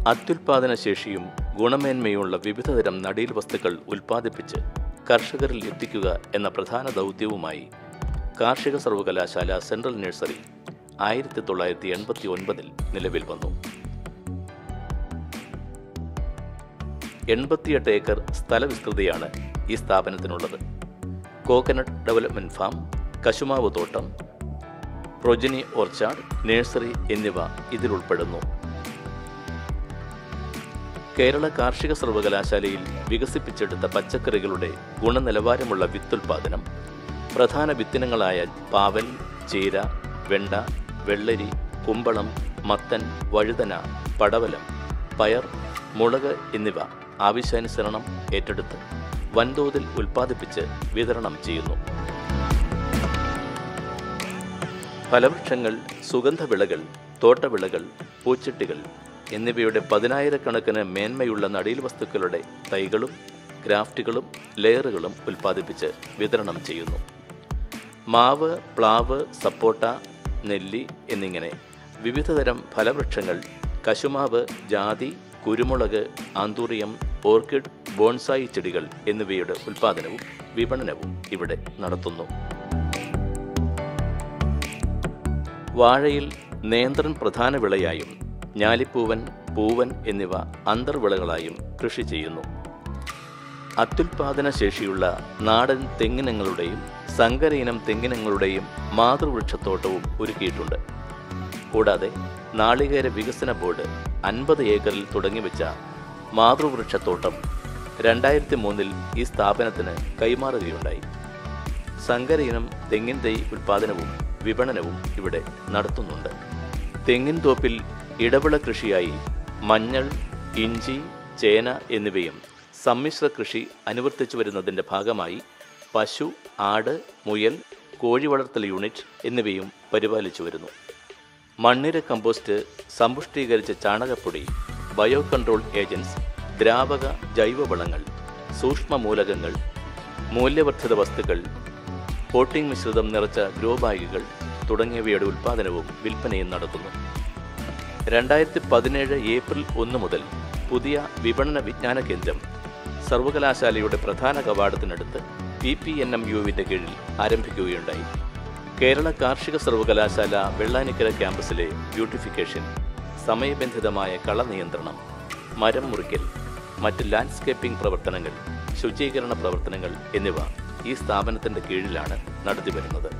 അത്യുൽപാദന ശേഷിയും ഗുണമേന്മയുമുള്ള വിവിധതരം നടീൽ വസ്തുക്കൾ ഉൽപ്പാദിപ്പിച്ച് കർഷകരിൽ എത്തിക്കുക എന്ന പ്രധാന ദൗത്യവുമായി കാർഷിക സർവകലാശാല സെൻട്രൽ നഴ്സറി ആയിരത്തി തൊള്ളായിരത്തി എൺപത്തി ഒൻപതിൽ നിലവിൽ വന്നു എൺപത്തിയെട്ട് ഏക്കർ സ്ഥലവിസ്തൃതിയാണ് ഈ സ്ഥാപനത്തിനുള്ളത് കോക്കനട്ട് ഡെവലപ്മെന്റ് ഫാം കശുമാവ് തോട്ടം പ്രൊജനി ഓർച്ചാർഡ് നഴ്സറി എന്നിവ ഇതിലുൾപ്പെടുന്നു കേരള കാർഷിക സർവകലാശാലയിൽ വികസിപ്പിച്ചെടുത്ത പച്ചക്കറികളുടെ ഗുണനിലവാരമുള്ള വിത്തുൽപാദനം പ്രധാന വിത്തിനങ്ങളായ പാവൽ ചീര വെണ്ട വെള്ളരി കുമ്പളം മത്തൻ വഴുതന പടവലം പയർ മുളക് എന്നിവ ആവശ്യാനുസരണം ഏറ്റെടുത്ത് വൻതോതിൽ ഉൽപ്പാദിപ്പിച്ച് വിതരണം ചെയ്യുന്നു ഫലവൃക്ഷങ്ങൾ സുഗന്ധവിളകൾ തോട്ടവിളകൾ പൂച്ചട്ടികൾ എന്നിവയുടെ പതിനായിരക്കണക്കിന് മേന്മയുള്ള നടീൽ വസ്തുക്കളുടെ തൈകളും ഗ്രാഫ്റ്റുകളും ലെയറുകളും ഉൽപ്പാദിപ്പിച്ച് വിതരണം ചെയ്യുന്നു മാവ് പ്ലാവ് സപ്പോട്ട നെല്ലി എന്നിങ്ങനെ വിവിധതരം ഫലവൃക്ഷങ്ങൾ കശുമാവ് ജാതി കുരുമുളക് ആന്തൂറിയം ഓർക്കിഡ് ബോൺസായി ചെടികൾ എന്നിവയുടെ ഉൽപ്പാദനവും വിപണനവും ഇവിടെ നടത്തുന്നു വാഴയിൽ നേന്ത്രൻ പ്രധാന വിളയായും ഞാലിപ്പൂവൻ പൂവൻ എന്നിവ അന്തർവിളകളായും കൃഷി ചെയ്യുന്നു അത്യുൽപാദന ശേഷിയുള്ള നാടൻ തെങ്ങിനങ്ങളുടെയും സങ്കര ഇനം തെങ്ങിനങ്ങളുടെയും മാതൃവൃക്ഷത്തോട്ടവും ഒരുക്കിയിട്ടുണ്ട് കൂടാതെ നാളികേര വികസന ബോർഡ് അൻപത് ഏക്കറിൽ തുടങ്ങിവെച്ച മാതൃവൃക്ഷത്തോട്ടം രണ്ടായിരത്തി മൂന്നിൽ ഈ സ്ഥാപനത്തിന് കൈമാറുകയുണ്ടായി സങ്കര ഇനം തെങ്ങിൻ തൈ ഉൽപാദനവും വിപണനവും ഇവിടെ നടത്തുന്നുണ്ട് തെങ്ങിൻ തോപ്പിൽ ഇടവിള കൃഷിയായി മഞ്ഞൾ ഇഞ്ചി ചേന എന്നിവയും സമ്മിശ്ര കൃഷി അനുവർത്തിച്ചു വരുന്നതിൻ്റെ ഭാഗമായി പശു ആട് മുയൽ കോഴി വളർത്തൽ യൂണിറ്റ് എന്നിവയും പരിപാലിച്ചു വരുന്നു മണ്ണിര കമ്പോസ്റ്റ് സമ്പുഷ്ടീകരിച്ച ചാണകപ്പൊടി ബയോ കൺട്രോൾ ഏജൻസ് ദ്രാവക ജൈവവളങ്ങൾ സൂക്ഷ്മ മൂലകങ്ങൾ മൂല്യവർദ്ധിത വസ്തുക്കൾ കോട്ടിംഗ് മിശ്രിതം നിറച്ച ഗ്രോ ബാഗുകൾ തുടങ്ങിയവയുടെ ഉൽപ്പാദനവും വിൽപ്പനയും നടത്തുന്നു രണ്ടായിരത്തി പതിനേഴ് ഏപ്രിൽ ഒന്ന് മുതൽ പുതിയ വിപണന വിജ്ഞാന കേന്ദ്രം സർവകലാശാലയുടെ പ്രധാന കവാടത്തിനടുത്ത് പി പി എൻ എം യുവിൻ്റെ കീഴിൽ ആരംഭിക്കുകയുണ്ടായി കേരള കാർഷിക സർവകലാശാല വെള്ളാനിക്കര ക്യാമ്പസിലെ ബ്യൂട്ടിഫിക്കേഷൻ സമയബന്ധിതമായ കള നിയന്ത്രണം മരം മുറിക്കൽ മറ്റ് ലാൻഡ്സ്കേപ്പിംഗ് പ്രവർത്തനങ്ങൾ ശുചീകരണ പ്രവർത്തനങ്ങൾ എന്നിവ ഈ സ്ഥാപനത്തിന്റെ കീഴിലാണ് നടത്തിവരുന്നത്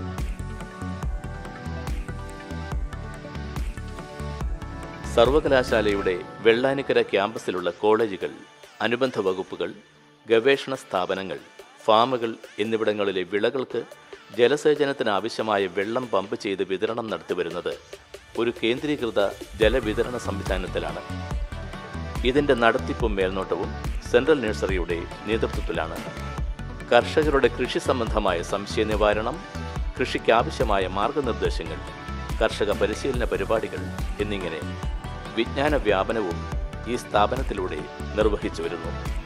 സർവകലാശാലയുടെ വെള്ളാനിക്കര ക്യാമ്പസിലുള്ള കോളേജുകൾ അനുബന്ധ വകുപ്പുകൾ ഗവേഷണ സ്ഥാപനങ്ങൾ ഫാമുകൾ എന്നിവിടങ്ങളിലെ വിളകൾക്ക് ജലസേചനത്തിന് ആവശ്യമായ വെള്ളം പമ്പ് ചെയ്ത് വിതരണം നടത്തിവരുന്നത് ഒരു കേന്ദ്രീകൃത ജലവിതരണ സംവിധാനത്തിലാണ് ഇതിന്റെ നടത്തിപ്പും മേൽനോട്ടവും സെൻട്രൽ നഴ്സറിയുടെ നേതൃത്വത്തിലാണ് കർഷകരുടെ കൃഷി സംബന്ധമായ സംശയ നിവാരണം കൃഷിക്കാവശ്യമായ മാർഗനിർദ്ദേശങ്ങൾ കർഷക പരിശീലന പരിപാടികൾ എന്നിങ്ങനെ വിജ്ഞാന വ്യാപനവും ഈ സ്ഥാപനത്തിലൂടെ നിർവഹിച്ചു വരുന്നു